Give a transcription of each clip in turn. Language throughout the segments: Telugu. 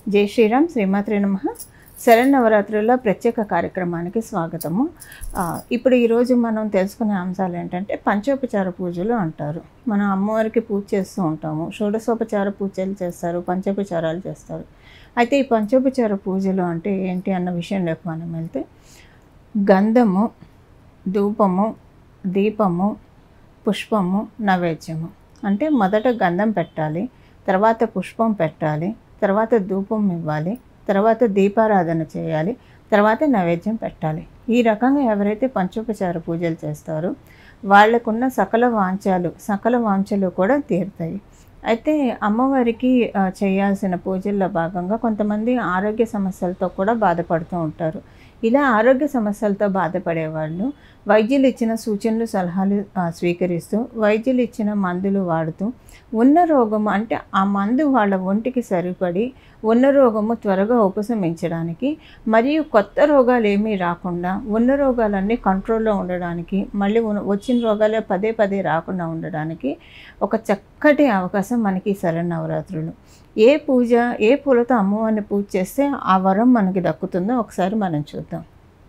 జై శ్రీరామ్ శ్రీమాత్రి నమ శరన్నవరాత్రుల్లో ప్రత్యేక కార్యక్రమానికి స్వాగతము ఆ, ఇప్పుడు ఈరోజు మనం తెలుసుకునే అంశాలు ఏంటంటే పంచోపచార పూజలు అంటారు మనం అమ్మవారికి పూజ చేస్తూ ఉంటాము షోడశోపచార పూజలు చేస్తారు పంచోపచారాలు చేస్తారు అయితే ఈ పంచోపచార పూజలు అంటే ఏంటి అన్న విషయంలోకి మనం వెళ్తే గంధము ధూపము దీపము పుష్పము నైవేద్యము అంటే మొదట గంధం పెట్టాలి తర్వాత పుష్పం పెట్టాలి తర్వాత ధూపం ఇవ్వాలి తర్వాత దీపారాధన చేయాలి తర్వాత నైవేద్యం పెట్టాలి ఈ రకంగా ఎవరైతే పంచోపచార పూజలు చేస్తారో వాళ్ళకున్న సకల వాంఛాలు సకల వాంఛలు కూడా తీరుతాయి అయితే అమ్మవారికి ఆ, చేయాల్సిన పూజల్లో భాగంగా కొంతమంది ఆరోగ్య సమస్యలతో కూడా బాధపడుతూ ఉంటారు ఇలా ఆరోగ్య సమస్యలతో బాధపడే వాళ్ళు వైద్యులు ఇచ్చిన సూచనలు సలహాలు ఆ, స్వీకరిస్తూ వైద్యులు ఇచ్చిన మందులు వాడుతూ ఉన్న రోగము అంటే ఆ మందు వాళ్ళ ఒంటికి సరిపడి ఉన్న రోగము త్వరగా ఉపశమించడానికి మరియు కొత్త రోగాలు ఏమీ రాకుండా ఉన్న రోగాలన్నీ కంట్రోల్లో ఉండడానికి మళ్ళీ ఉన్న- వచ్చిన రోగాలే పదే పదే రాకుండా ఉండడానికి ఒక చక్కటి అవకాశం మనకి ఈ శరన్నవరాత్రులు ఏ పూజ ఏ పూలతో అమ్మవారిని పూజ చేస్తే ఆ వరం మనకి దక్కుతుందో ఒకసారి మనం చూద్దాం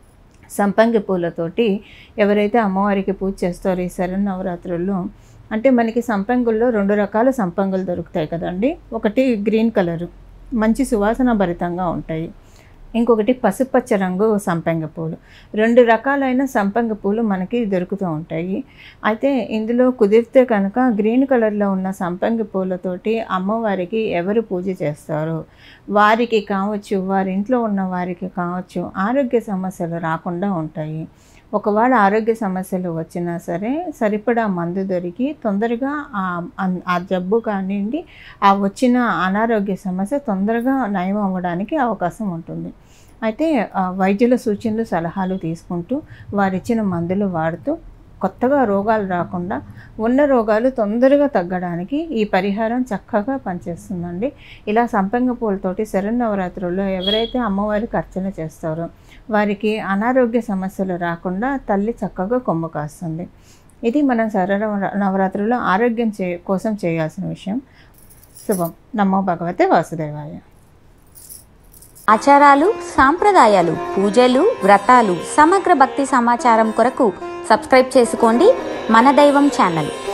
సంపంగి పూలతోటి ఎవరైతే అమ్మవారికి పూజ చేస్తారో ఈ శరన్నవరాత్రుల్లో అంటే మనకి సంపంగుల్లో రెండు రకాల సంపంగులు దొరుకుతాయి కదండి ఒకటి గ్రీన్ కలరు మంచి సువాసన భరితంగా ఉంటాయి ఇంకొకటి పసుపచ్చ రంగు సంపంగి పూలు రెండు రకాలైన సంపంగి పూలు మనకి దొరుకుతూ ఉంటాయి అయితే ఇందులో కుదిరితే కనుక గ్రీన్ కలర్లో ఉన్న సంపంగి పూలతోటి అమ్మవారికి ఎవరు పూజ చేస్తారో వారికి కావచ్చు వారి ఇంట్లో ఉన్న వారికి కావచ్చు ఆరోగ్య సమస్యలు రాకుండా ఉంటాయి ఒకవేళ ఆరోగ్య సమస్యలు వచ్చినా సరే సరిపడా మందు దొరికి తొందరగా ఆ అన్- ఆ జబ్బు కానివ్వండి ఆ వచ్చిన అనారోగ్య సమస్య తొందరగా నయం అవ్వడానికి అవకాశం ఉంటుంది అయితే ఆ, వైద్యుల సూచనలు సలహాలు తీసుకుంటూ వారిచ్చిన మందులు వాడుతూ కొత్తగా రోగాలు రాకుండా ఉన్న రోగాలు తొందరగా తగ్గడానికి ఈ పరిహారం చక్కగా పనిచేస్తుందండి ఇలా సంపంగ పూలతోటి శరన్నవరాత్రుల్లో ఎవరైతే అమ్మవారికి అర్చన చేస్తారో వారికి అనారోగ్య సమస్యలు రాకుండా తల్లి చక్కగా కొమ్ము కాస్తుంది ఇది మనం శర నవరాత్రుల్లో ఆరోగ్యం చే కోసం చేయాల్సిన విషయం శుభం నమో భగవతే వాసుదేవాయ ఆచారాలు సాంప్రదాయాలు పూజలు వ్రతాలు సమగ్ర భక్తి సమాచారం కొరకు సబ్స్క్రైబ్ చేసుకోండి మన దైవం ఛానల్